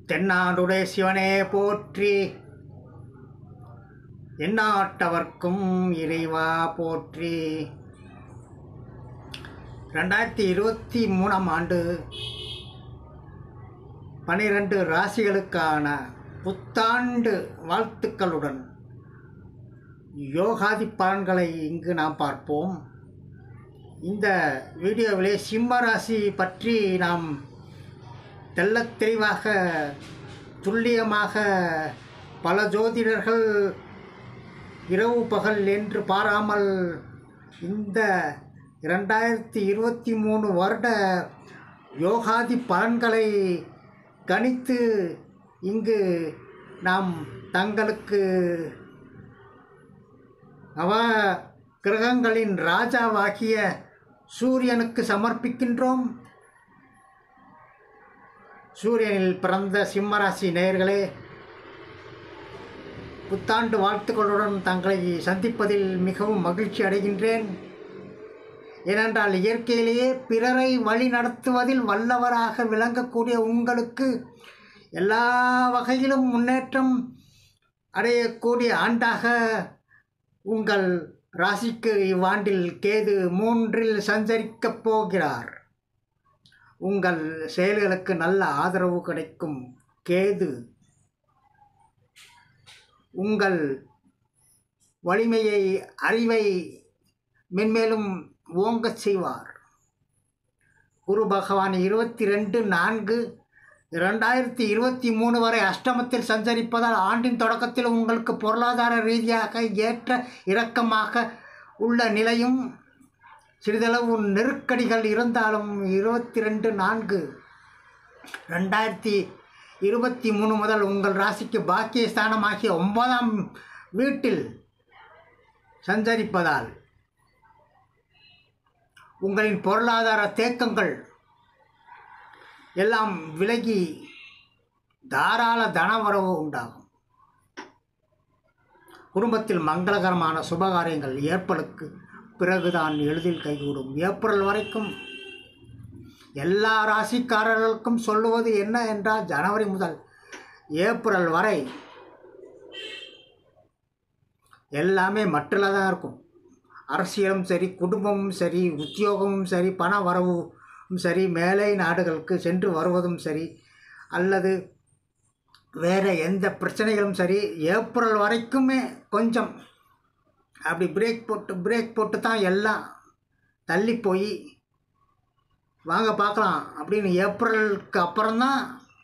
தென்னாடுடைய சிவனே போற்றி எந்நாட்டவர்க்கும் இறைவா போற்றி ரெண்டாயிரத்தி இருபத்தி மூணாம் ஆண்டு பனிரெண்டு ராசிகளுக்கான புத்தாண்டு வாழ்த்துக்களுடன் யோகாதி பலன்களை இங்கு நாம் பார்ப்போம் இந்த வீடியோவிலே சிம்ம ராசி பற்றி நாம் தெள்ளத் தெளிவாக துல்லியமாக பல ஜோதிடர்கள் இரவு பகல் என்று பாராமல் இந்த இரண்டாயிரத்தி இருபத்தி மூணு வருட யோகாதி பலன்களை கணித்து இங்கு நாம் தங்களுக்கு நவ கிரகங்களின் ராஜாவாகிய சூரியனுக்கு சமர்ப்பிக்கின்றோம் சூரியனில் பிறந்த சிம்மராசி நேயர்களே புத்தாண்டு வாழ்த்துக்களுடன் தங்களை சந்திப்பதில் மிகவும் மகிழ்ச்சி அடைகின்றேன் ஏனென்றால் இயற்கையிலேயே பிறரை வழி நடத்துவதில் வல்லவராக விளங்கக்கூடிய உங்களுக்கு எல்லா வகையிலும் முன்னேற்றம் அடையக்கூடிய ஆண்டாக உங்கள் ராசிக்கு இவ்வாண்டில் கேது மூன்றில் சஞ்சரிக்கப் போகிறார் உங்கள் செயல்களுக்கு நல்ல ஆதரவு கிடைக்கும் கேது உங்கள் வலிமையை அறிவை மென்மேலும் ஓங்கச் செய்வார் குரு பகவான் இருபத்தி ரெண்டு நான்கு இரண்டாயிரத்தி இருபத்தி மூணு வரை அஷ்டமத்தில் சஞ்சரிப்பதால் ஆண்டின் தொடக்கத்தில் உங்களுக்கு பொருளாதார ரீதியாக ஏற்ற இறக்கமாக உள்ள நிலையும் சிறிதளவு நெருக்கடிகள் இருந்தாலும் இருபத்தி ரெண்டு நான்கு ரெண்டாயிரத்தி இருபத்தி மூணு முதல் உங்கள் ராசிக்கு பாக்கிய ஸ்தானமாகிய ஒன்பதாம் வீட்டில் சஞ்சரிப்பதால் உங்களின் பொருளாதார தேக்கங்கள் எல்லாம் விலகி தாராள தனவரவு உண்டாகும் குடும்பத்தில் மங்களகரமான சுபகாரியங்கள் ஏற்பலுக்கு பிறகுதான் எளிதில் கைகூடும் ஏப்ரல் வரைக்கும் எல்லா ராசிக்காரர்களுக்கும் சொல்லுவது என்ன என்றால் ஜனவரி முதல் ஏப்ரல் வரை எல்லாமே மட்டில் தான் இருக்கும் அரசியலும் சரி குடும்பமும் சரி உத்தியோகமும் சரி பண வரவும் சரி மேலை நாடுகளுக்கு சென்று வருவதும் சரி அல்லது வேறு எந்த பிரச்சனைகளும் சரி ஏப்ரல் வரைக்குமே கொஞ்சம் அப்படி பிரேக் போட்டு பிரேக் போட்டு தான் எல்லாம் தள்ளி போய் வாங்க பார்க்கலாம் அப்படின்னு ஏப்ரலுக்கு அப்புறம்தான்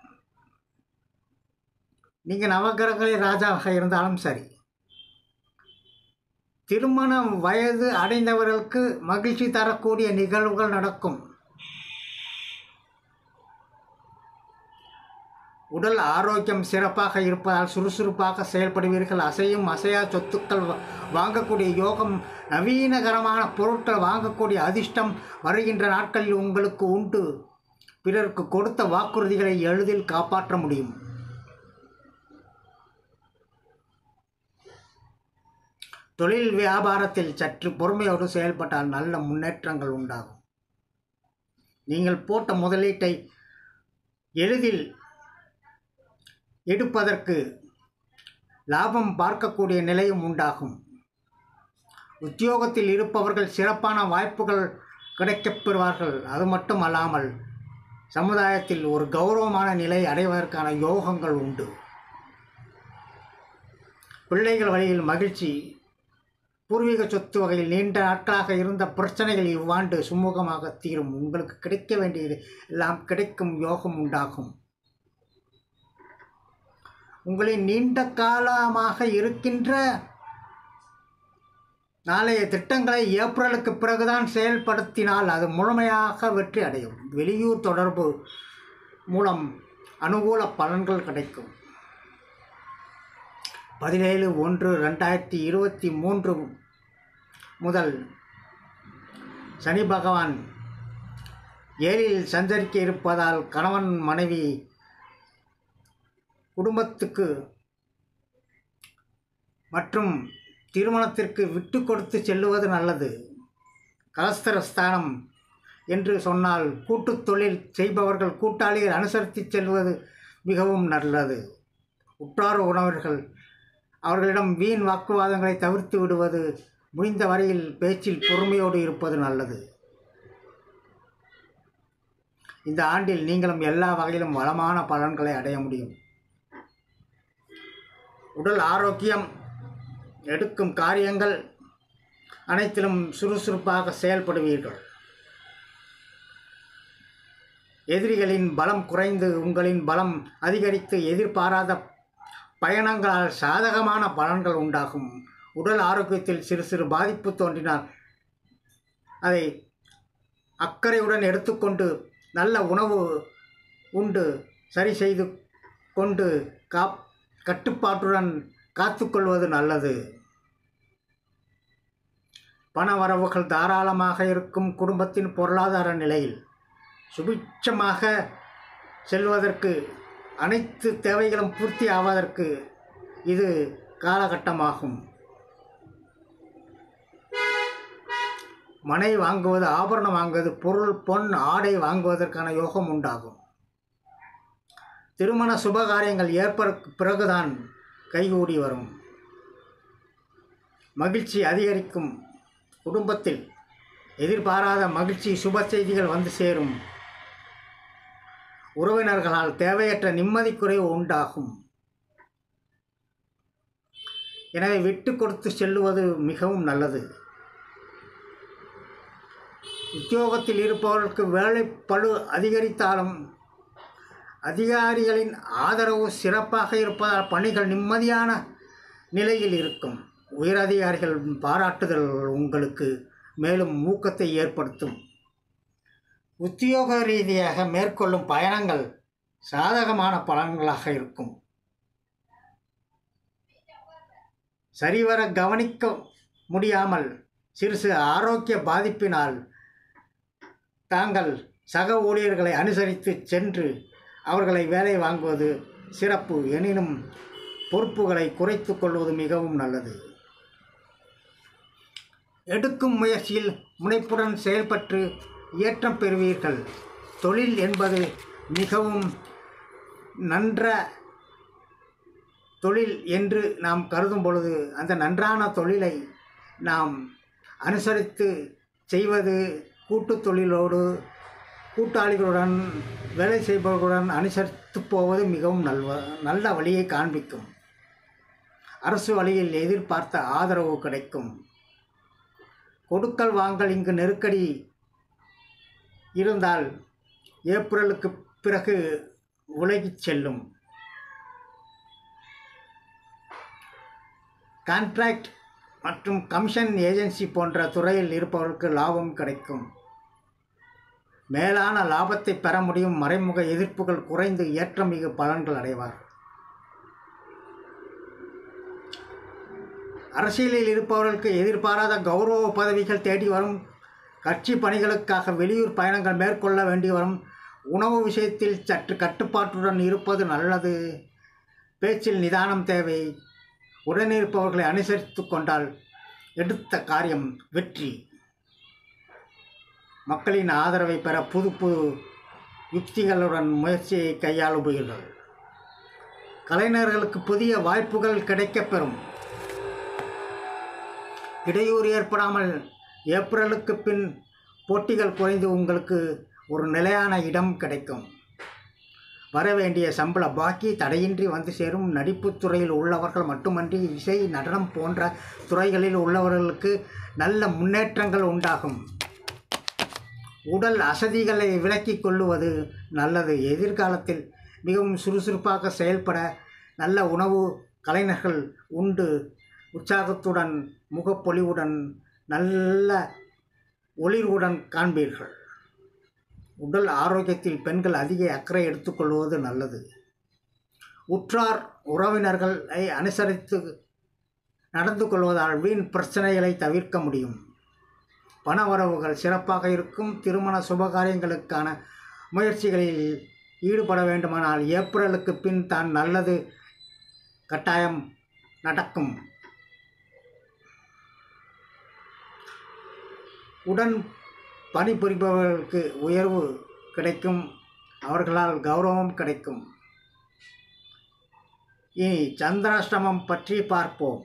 நீங்கள் நவகிரகங்களின் ராஜாவாக இருந்தாலும் சரி திருமண வயது அடைந்தவர்களுக்கு மகிழ்ச்சி தரக்கூடிய நிகழ்வுகள் நடக்கும் உடல் ஆரோக்கியம் சிறப்பாக இருப்பதால் சுறுசுறுப்பாக செயல்படுவீர்கள் அசையும் அசையா சொத்துக்கள் வா- வாங்கக்கூடிய யோகம் நவீனகரமான பொருட்கள் வாங்கக்கூடிய அதிர்ஷ்டம் வருகின்ற நாட்களில் உங்களுக்கு உண்டு பிறருக்கு கொடுத்த வாக்குறுதிகளை எளிதில் காப்பாற்ற முடியும் தொழில் வியாபாரத்தில் சற்று பொறுமையோடு செயல்பட்டால் நல்ல முன்னேற்றங்கள் உண்டாகும் நீங்கள் போட்ட முதலீட்டை எளிதில் எடுப்பதற்கு லாபம் பார்க்கக்கூடிய நிலையும் உண்டாகும் உத்தியோகத்தில் இருப்பவர்கள் சிறப்பான வாய்ப்புகள் கிடைக்கப் பெறுவார்கள் அது மட்டும் அல்லாமல் சமுதாயத்தில் ஒரு கௌரவமான நிலை அடைவதற்கான யோகங்கள் உண்டு பிள்ளைகள் வழியில் மகிழ்ச்சி பூர்வீக சொத்து வகையில் நீண்ட நாட்களாக இருந்த பிரச்சனைகள் இவ்வாண்டு சுமூகமாக தீரும் உங்களுக்கு கிடைக்க வேண்டியது எல்லாம் கிடைக்கும் யோகம் உண்டாகும் உங்களின் நீண்ட காலமாக இருக்கின்ற நாளைய திட்டங்களை ஏப்ரலுக்கு பிறகுதான் செயல்படுத்தினால் அது முழுமையாக வெற்றி அடையும் வெளியூர் தொடர்பு மூலம் அனுகூல பலன்கள் கிடைக்கும் பதினேழு ஒன்று ரெண்டாயிரத்தி இருபத்தி மூன்று முதல் சனி பகவான் ஏழில் சஞ்சரிக்க இருப்பதால் கணவன் மனைவி குடும்பத்துக்கு மற்றும் திருமணத்திற்கு விட்டு கொடுத்து செல்லுவது நல்லது கலஸ்தரஸ்தானம் என்று சொன்னால் கூட்டுத் தொழில் செய்பவர்கள் கூட்டாளிகள் அனுசரித்து செல்வது மிகவும் நல்லது உற்றார் உறவினர்கள் அவர்களிடம் வீண் வாக்குவாதங்களை தவிர்த்து விடுவது முடிந்த வரையில் பேச்சில் பொறுமையோடு இருப்பது நல்லது இந்த ஆண்டில் நீங்களும் எல்லா வகையிலும் வளமான பலன்களை அடைய முடியும் உடல் ஆரோக்கியம் எடுக்கும் காரியங்கள் அனைத்திலும் சுறுசுறுப்பாக செயல்படுவீர்கள் எதிரிகளின் பலம் குறைந்து உங்களின் பலம் அதிகரித்து எதிர்பாராத பயணங்களால் சாதகமான பலன்கள் உண்டாகும் உடல் ஆரோக்கியத்தில் சிறு சிறு பாதிப்பு தோன்றினால் அதை அக்கறையுடன் எடுத்துக்கொண்டு நல்ல உணவு உண்டு சரி செய்து கொண்டு காப் கட்டுப்பாட்டுடன் காத்துக்கொள்வது நல்லது பண வரவுகள் தாராளமாக இருக்கும் குடும்பத்தின் பொருளாதார நிலையில் சுபிட்சமாக செல்வதற்கு அனைத்து தேவைகளும் பூர்த்தி ஆவதற்கு இது காலகட்டமாகும் மனை வாங்குவது ஆபரணம் வாங்குவது பொருள் பொன் ஆடை வாங்குவதற்கான யோகம் உண்டாகும் திருமண சுபகாரியங்கள் ஏற்பதற்கு பிறகுதான் கைகூடி வரும் மகிழ்ச்சி அதிகரிக்கும் குடும்பத்தில் எதிர்பாராத மகிழ்ச்சி சுப செய்திகள் வந்து சேரும் உறவினர்களால் தேவையற்ற நிம்மதி குறைவு உண்டாகும் எனவே விட்டு கொடுத்து செல்லுவது மிகவும் நல்லது உத்தியோகத்தில் இருப்பவர்களுக்கு வேலை பளு அதிகரித்தாலும் அதிகாரிகளின் ஆதரவு சிறப்பாக இருப்பதால் பணிகள் நிம்மதியான நிலையில் இருக்கும் உயரதிகாரிகள் பாராட்டுதல் உங்களுக்கு மேலும் ஊக்கத்தை ஏற்படுத்தும் உத்தியோக ரீதியாக மேற்கொள்ளும் பயணங்கள் சாதகமான பலன்களாக இருக்கும் சரிவர கவனிக்க முடியாமல் சிறு சிறு ஆரோக்கிய பாதிப்பினால் தாங்கள் சக ஊழியர்களை அனுசரித்து சென்று அவர்களை வேலை வாங்குவது சிறப்பு எனினும் பொறுப்புகளை குறைத்து கொள்வது மிகவும் நல்லது எடுக்கும் முயற்சியில் முனைப்புடன் செயல்பட்டு ஏற்றம் பெறுவீர்கள் தொழில் என்பது மிகவும் நன்ற தொழில் என்று நாம் கருதும் பொழுது அந்த நன்றான தொழிலை நாம் அனுசரித்து செய்வது கூட்டுத் தொழிலோடு கூட்டாளிகளுடன் வேலை செய்பவர்களுடன் அனுசரித்து போவது மிகவும் நல்வ நல்ல வழியை காண்பிக்கும் அரசு வழியில் எதிர்பார்த்த ஆதரவு கிடைக்கும் கொடுக்கல் வாங்கல் இங்கு நெருக்கடி இருந்தால் ஏப்ரலுக்கு பிறகு உலகிச் செல்லும் கான்ட்ராக்ட் மற்றும் கமிஷன் ஏஜென்சி போன்ற துறையில் இருப்பவர்களுக்கு லாபம் கிடைக்கும் மேலான லாபத்தை பெற முடியும் மறைமுக எதிர்ப்புகள் குறைந்து ஏற்றமிகு பலன்கள் அடைவார் அரசியலில் இருப்பவர்களுக்கு எதிர்பாராத கௌரவ பதவிகள் தேடி வரும் கட்சி பணிகளுக்காக வெளியூர் பயணங்கள் மேற்கொள்ள வேண்டி வரும் உணவு விஷயத்தில் சற்று கட்டுப்பாட்டுடன் இருப்பது நல்லது பேச்சில் நிதானம் தேவை உடனிருப்பவர்களை அனுசரித்து கொண்டால் எடுத்த காரியம் வெற்றி மக்களின் ஆதரவை பெற புது புது யுக்திகளுடன் முயற்சியை கையாளுபீர்கள் கலைஞர்களுக்கு புதிய வாய்ப்புகள் கிடைக்கப்பெறும் இடையூறு ஏற்படாமல் ஏப்ரலுக்கு பின் போட்டிகள் குறைந்து உங்களுக்கு ஒரு நிலையான இடம் கிடைக்கும் வரவேண்டிய சம்பள பாக்கி தடையின்றி வந்து சேரும் நடிப்புத் துறையில் உள்ளவர்கள் மட்டுமன்றி இசை நடனம் போன்ற துறைகளில் உள்ளவர்களுக்கு நல்ல முன்னேற்றங்கள் உண்டாகும் உடல் அசதிகளை விலக்கிக் கொள்ளுவது நல்லது எதிர்காலத்தில் மிகவும் சுறுசுறுப்பாக செயல்பட நல்ல உணவு கலைஞர்கள் உண்டு உற்சாகத்துடன் முகப்பொலிவுடன் நல்ல ஒளிர்வுடன் காண்பீர்கள் உடல் ஆரோக்கியத்தில் பெண்கள் அதிக அக்கறை எடுத்துக்கொள்வது நல்லது உற்றார் உறவினர்களை அனுசரித்து நடந்து கொள்வதால் வீண் பிரச்சனைகளை தவிர்க்க முடியும் பண வரவுகள் சிறப்பாக இருக்கும் திருமண சுபகாரியங்களுக்கான முயற்சிகளில் ஈடுபட வேண்டுமானால் ஏப்ரலுக்கு பின் தான் நல்லது கட்டாயம் நடக்கும் உடன் பணிபுரிபவர்களுக்கு உயர்வு கிடைக்கும் அவர்களால் கௌரவம் கிடைக்கும் இனி சந்திராஷ்டமம் பற்றி பார்ப்போம்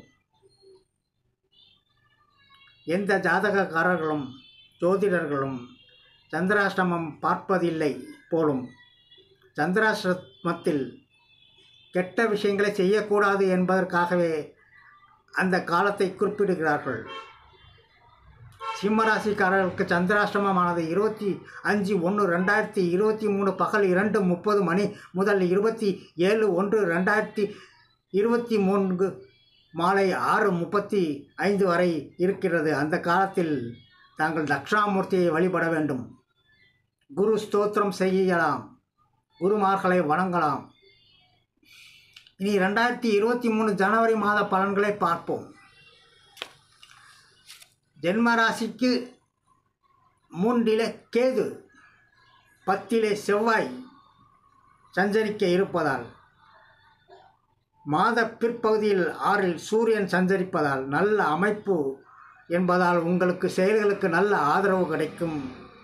எந்த ஜாதகக்காரர்களும் ஜோதிடர்களும் சந்திராஷ்டமம் பார்ப்பதில்லை போலும் சந்திராஷ்டமத்தில் கெட்ட விஷயங்களை செய்யக்கூடாது என்பதற்காகவே அந்த காலத்தை குறிப்பிடுகிறார்கள் சிம்மராசிக்காரர்களுக்கு சந்திராஷ்டமமானது இருபத்தி அஞ்சு ஒன்று ரெண்டாயிரத்தி இருபத்தி மூணு பகல் இரண்டு முப்பது மணி முதல் இருபத்தி ஏழு ஒன்று ரெண்டாயிரத்தி இருபத்தி மூன்று மாலை ஆறு முப்பத்தி ஐந்து வரை இருக்கிறது அந்த காலத்தில் தாங்கள் தக்ஷாமூர்த்தியை வழிபட வேண்டும் குரு ஸ்தோத்திரம் செய்யலாம் குருமார்களை வணங்கலாம் இனி ரெண்டாயிரத்தி இருபத்தி மூணு ஜனவரி மாத பலன்களை பார்ப்போம் ஜென்ம ராசிக்கு மூன்றிலே கேது பத்திலே செவ்வாய் சஞ்சரிக்க இருப்பதால் மாத பிற்பகுதியில் ஆறில் சூரியன் சஞ்சரிப்பதால் நல்ல அமைப்பு என்பதால் உங்களுக்கு செயல்களுக்கு நல்ல ஆதரவு கிடைக்கும்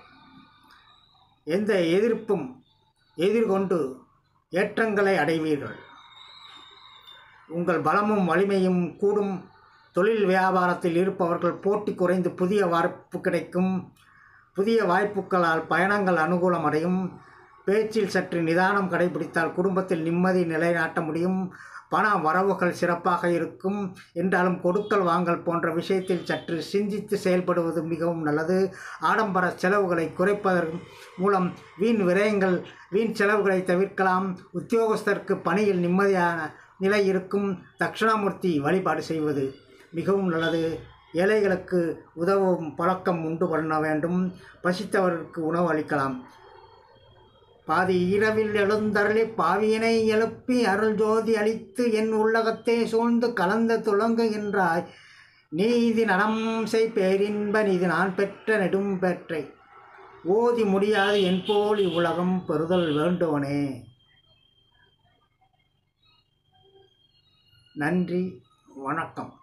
எந்த எதிர்ப்பும் எதிர்கொண்டு ஏற்றங்களை அடைவீர்கள் உங்கள் பலமும் வலிமையும் கூடும் தொழில் வியாபாரத்தில் இருப்பவர்கள் போட்டி குறைந்து புதிய வாய்ப்பு கிடைக்கும் புதிய வாய்ப்புகளால் பயணங்கள் அனுகூலம் அடையும் பேச்சில் சற்று நிதானம் கடைபிடித்தால் குடும்பத்தில் நிம்மதி நிலைநாட்ட முடியும் பண வரவுகள் சிறப்பாக இருக்கும் என்றாலும் கொடுக்கல் வாங்கல் போன்ற விஷயத்தில் சற்று சிந்தித்து செயல்படுவது மிகவும் நல்லது ஆடம்பர செலவுகளை குறைப்பதன் மூலம் வீண் விரயங்கள் வீண் செலவுகளை தவிர்க்கலாம் உத்தியோகஸ்தருக்கு பணியில் நிம்மதியான நிலை இருக்கும் தட்சிணாமூர்த்தி வழிபாடு செய்வது மிகவும் நல்லது ஏழைகளுக்கு உதவும் பழக்கம் உண்டு பண்ண வேண்டும் பசித்தவருக்கு உணவு அளிக்கலாம் பாதி இரவில் எழுந்தருளி பாவியனை எழுப்பி அருள் ஜோதி அளித்து என் உள்ளகத்தே சூழ்ந்து கலந்து துளங்குகின்றாய் நீதி நடம் செய் பேரின்ப நீதி நான் பெற்ற நெடும் பெற்றை ஓதி முடியாது என் போல் இவ்வுலகம் பெறுதல் வேண்டுவனே நன்றி வணக்கம்